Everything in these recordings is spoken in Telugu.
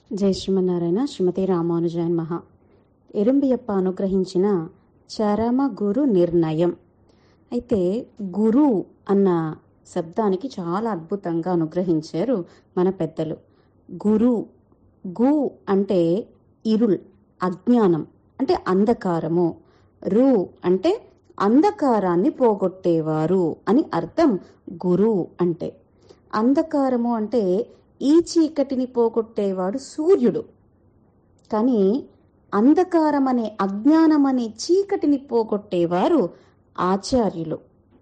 జై శ్రీమన్నారాయణ శ్రీమతి రామానుజాయన్ మహా ఎరుంబియప్ప అనుగ్రహించిన చరమ గురు నిర్ణయం అయితే గురు అన్న శబ్దానికి చాలా అద్భుతంగా అనుగ్రహించారు మన పెద్దలు గురు గు అంటే ఇరుల్ అజ్ఞానం అంటే అంధకారము రు అంటే అంధకారాన్ని పోగొట్టేవారు అని అర్థం గురు అంటే అంధకారము అంటే ఈ చీకటిని పోగొట్టేవాడు సూర్యుడు కానీ అంధకారం అనే అజ్ఞానం అనే చీకటిని పోగొట్టేవారు ఆచార్యులు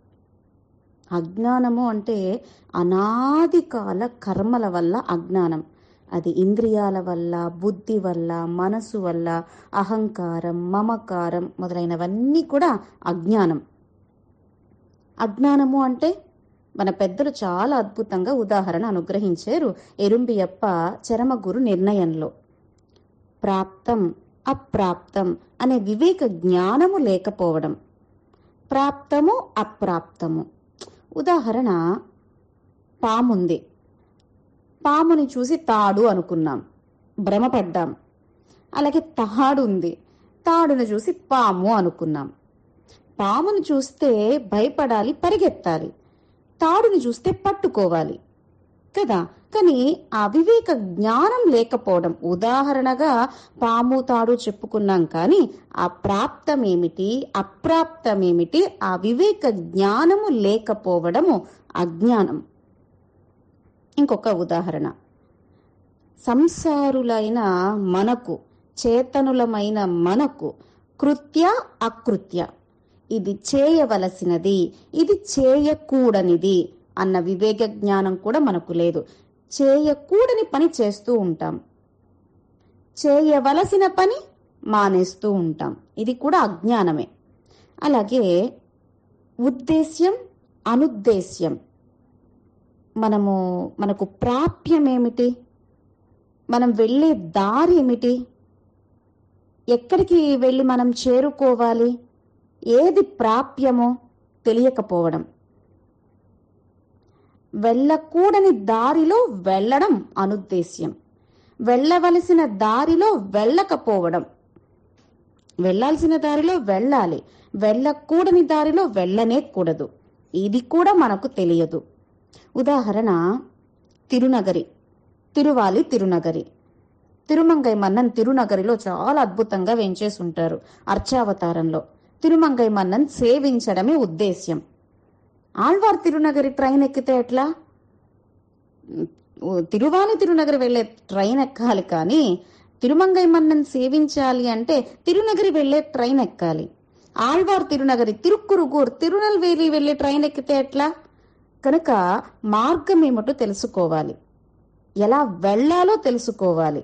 అజ్ఞానము అంటే అనాది కాల కర్మల వల్ల అజ్ఞానం అది ఇంద్రియాల వల్ల బుద్ధి వల్ల మనసు వల్ల అహంకారం మమకారం మొదలైనవన్నీ కూడా అజ్ఞానం అజ్ఞానము అంటే మన పెద్దలు చాలా అద్భుతంగా ఉదాహరణ అనుగ్రహించారు ఎరుంబియప్ప చరమగురు నిర్ణయంలో ప్రాప్తం అప్రాప్తం అనే వివేక జ్ఞానము లేకపోవడం ప్రాప్తము అప్రాప్తము ఉదాహరణ పాముంది పాముని చూసి తాడు అనుకున్నాం భ్రమపడ్డాం అలాగే తాడు ఉంది తాడును చూసి పాము అనుకున్నాం పామును చూస్తే భయపడాలి పరిగెత్తాలి తాడుని చూస్తే పట్టుకోవాలి కదా కానీ ఆ వివేక జ్ఞానం లేకపోవడం ఉదాహరణగా పాము తాడు చెప్పుకున్నాం కానీ ఆ ప్రాప్తమేమిటి అప్రాప్తమేమిటి ఆ వివేక జ్ఞానము లేకపోవడము అజ్ఞానం ఇంకొక ఉదాహరణ సంసారులైన మనకు చేతనులమైన మనకు కృత్య అకృత్య ఇది చేయవలసినది ఇది చేయకూడనిది అన్న వివేక జ్ఞానం కూడా మనకు లేదు చేయకూడని పని చేస్తూ ఉంటాం చేయవలసిన పని మానేస్తూ ఉంటాం ఇది కూడా అజ్ఞానమే అలాగే ఉద్దేశ్యం అనుద్దేశ్యం మనము మనకు ప్రాప్యం ఏమిటి మనం వెళ్ళే దారి ఏమిటి ఎక్కడికి వెళ్ళి మనం చేరుకోవాలి ఏది ప్రాప్యమో తెలియకపోవడం వెళ్ళకూడని దారిలో వెళ్ళడం అనుద్దేశ్యం వెళ్ళవలసిన దారిలో వెళ్ళకపోవడం వెళ్ళాల్సిన దారిలో వెళ్ళాలి వెళ్ళకూడని దారిలో వెళ్ళనే కూడదు ఇది కూడా మనకు తెలియదు ఉదాహరణ తిరునగరి తిరువాలి తిరునగరి తిరుమంగై మన్నన్ తిరునగరిలో చాలా అద్భుతంగా వెంచేసి ఉంటారు అర్చావతారంలో తిరుమంగై మన్నన్ సేవించడమే ఉద్దేశ్యం ఆళ్వార్ తిరునగరి ట్రైన్ ఎక్కితే ఎట్లా తిరువాలి తిరునగరి వెళ్ళే ట్రైన్ ఎక్కాలి కానీ తిరుమంగై మన్నన్ సేవించాలి అంటే తిరునగరి వెళ్ళే ట్రైన్ ఎక్కాలి ఆళ్వార్ తిరునగరి తిరుక్కురుగూర్ తిరునల్వేలి వెళ్ళే ట్రైన్ ఎక్కితే ఎట్లా కనుక మార్గం ఏమిటో తెలుసుకోవాలి ఎలా వెళ్ళాలో తెలుసుకోవాలి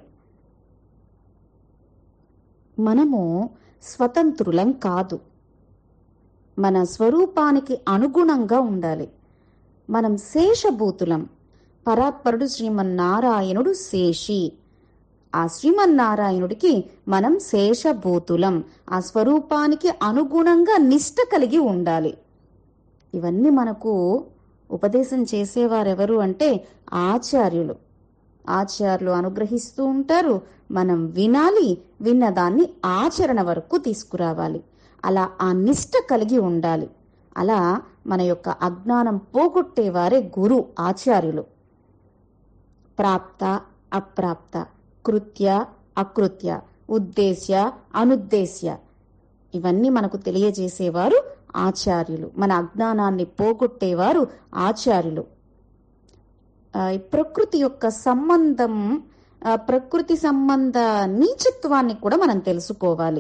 మనము స్వతంత్రులం కాదు మన స్వరూపానికి అనుగుణంగా ఉండాలి మనం శేషభూతులం పరాత్పరుడు శ్రీమన్నారాయణుడు శేషి ఆ శ్రీమన్నారాయణుడికి మనం శేషభూతులం ఆ స్వరూపానికి అనుగుణంగా నిష్ట కలిగి ఉండాలి ఇవన్నీ మనకు ఉపదేశం చేసేవారెవరు అంటే ఆచార్యులు ఆచార్యులు అనుగ్రహిస్తూ ఉంటారు మనం వినాలి విన్నదాన్ని ఆచరణ వరకు తీసుకురావాలి అలా ఆ నిష్ట కలిగి ఉండాలి అలా మన యొక్క అజ్ఞానం పోగొట్టేవారే గురు ఆచార్యులు ప్రాప్త అప్రాప్త కృత్య అకృత్య ఉద్దేశ్య అనుద్దేశ్య ఇవన్నీ మనకు తెలియజేసేవారు ఆచార్యులు మన అజ్ఞానాన్ని పోగొట్టేవారు ఆచార్యులు ప్రకృతి యొక్క సంబంధం ప్రకృతి సంబంధ నీచత్వాన్ని కూడా మనం తెలుసుకోవాలి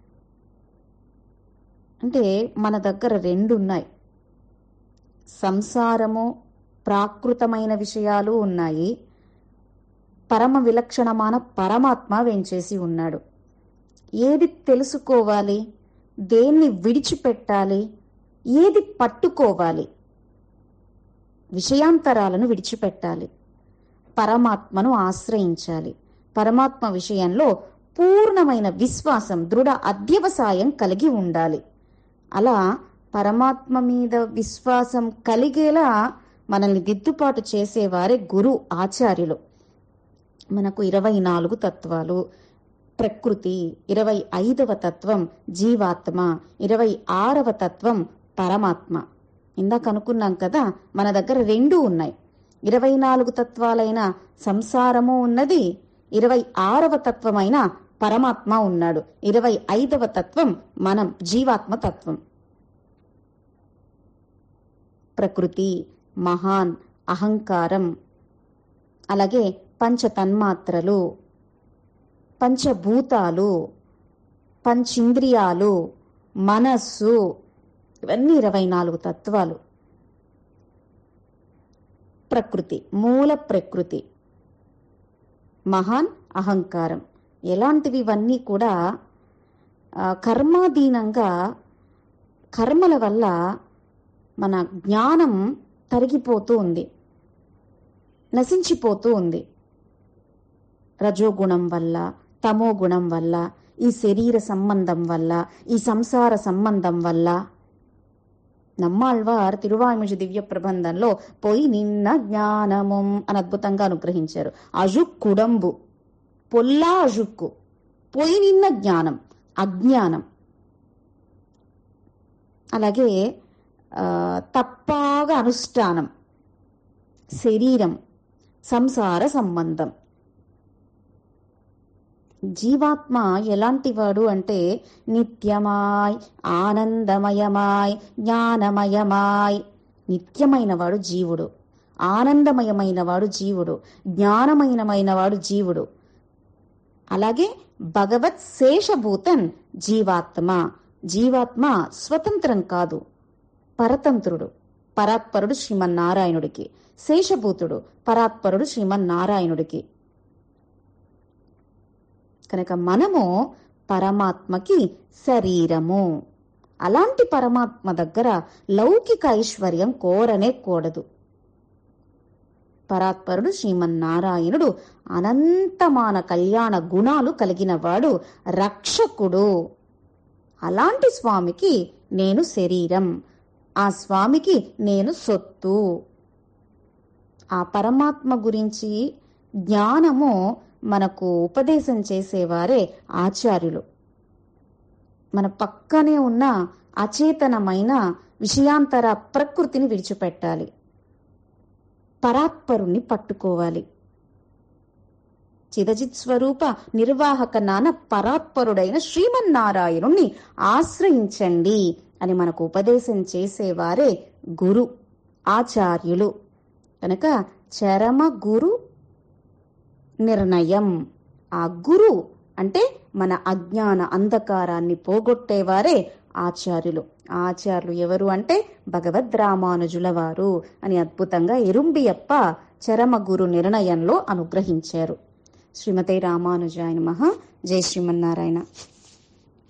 అంటే మన దగ్గర రెండు ఉన్నాయి సంసారము ప్రాకృతమైన విషయాలు ఉన్నాయి పరమ విలక్షణమైన పరమాత్మ వెంచేసి ఉన్నాడు ఏది తెలుసుకోవాలి దేన్ని విడిచిపెట్టాలి ఏది పట్టుకోవాలి విషయాంతరాలను విడిచిపెట్టాలి పరమాత్మను ఆశ్రయించాలి పరమాత్మ విషయంలో పూర్ణమైన విశ్వాసం దృఢ అధ్యవసాయం కలిగి ఉండాలి అలా పరమాత్మ మీద విశ్వాసం కలిగేలా మనల్ని దిద్దుబాటు చేసేవారే గురు ఆచార్యులు మనకు ఇరవై నాలుగు తత్వాలు ప్రకృతి ఇరవై ఐదవ తత్వం జీవాత్మ ఇరవై ఆరవ తత్వం పరమాత్మ ఇందాక అనుకున్నాం కదా మన దగ్గర రెండు ఉన్నాయి ఇరవై నాలుగు తత్వాలైన సంసారము ఉన్నది ఇరవై ఆరవ తత్వమైన పరమాత్మ ఉన్నాడు ఇరవై ఐదవ తత్వం మనం జీవాత్మ తత్వం ప్రకృతి మహాన్ అహంకారం అలాగే పంచ తన్మాత్రలు పంచభూతాలు పంచింద్రియాలు మనస్సు ఇవన్నీ ఇరవై నాలుగు తత్వాలు ప్రకృతి మూల ప్రకృతి మహాన్ అహంకారం ఎలాంటివి ఇవన్నీ కూడా ఆ, కర్మాధీనంగా కర్మల వల్ల మన జ్ఞానం తరిగిపోతూ ఉంది నశించిపోతూ ఉంది రజోగుణం వల్ల తమో గుణం వల్ల ఈ శరీర సంబంధం వల్ల ఈ సంసార సంబంధం వల్ల నమ్మాళ్వార్ తిరువాయిమిషి దివ్య ప్రబంధంలో పోయి నిన్న జ్ఞానముం అని అద్భుతంగా అనుగ్రహించారు అజుక్కుడంబు పొల్లా అజుక్కు పోయి నిన్న జ్ఞానం అజ్ఞానం అలాగే ఆ, తప్పాగా అనుష్ఠానం శరీరం సంసార సంబంధం జీవాత్మ ఎలాంటివాడు అంటే నిత్యమాయ్ ఆనందమయమాయ్ జ్ఞానమయమాయ్ నిత్యమైన వాడు జీవుడు ఆనందమయమైన వాడు జీవుడు జ్ఞానమయమైన వాడు జీవుడు అలాగే భగవత్ శేషభూతన్ జీవాత్మ జీవాత్మ స్వతంత్రం కాదు పరతంత్రుడు పరాత్పరుడు శ్రీమన్నారాయణుడికి శేషభూతుడు పరాత్పరుడు శ్రీమన్నారాయణుడికి కనుక మనము పరమాత్మకి శరీరము అలాంటి పరమాత్మ దగ్గర లౌకిక ఐశ్వర్యం కోరనే కూడదు పరాత్పరుడు శ్రీమన్నారాయణుడు అనంతమాన కళ్యాణ గుణాలు కలిగిన వాడు రక్షకుడు అలాంటి స్వామికి నేను శరీరం ఆ స్వామికి నేను సొత్తు ఆ పరమాత్మ గురించి జ్ఞానము మనకు ఉపదేశం చేసేవారే ఆచార్యులు మన పక్కనే ఉన్న అచేతనమైన విషయాంతర ప్రకృతిని విడిచిపెట్టాలి పరాత్పరుణ్ణి పట్టుకోవాలి చిదజిత్ స్వరూప నిర్వాహక నాన పరాత్పరుడైన శ్రీమన్నారాయణుణ్ణి ఆశ్రయించండి అని మనకు ఉపదేశం చేసేవారే గురు ఆచార్యులు కనుక చరమ గురు నిర్ణయం ఆ గురు అంటే మన అజ్ఞాన అంధకారాన్ని పోగొట్టేవారే ఆచార్యులు ఆచార్యులు ఎవరు అంటే భగవద్ రామానుజుల వారు అని అద్భుతంగా ఎరుంబియప్ప చరమ గురు నిర్ణయంలో అనుగ్రహించారు శ్రీమతి రామానుజాయ నమః జై శ్రీమన్నారాయణ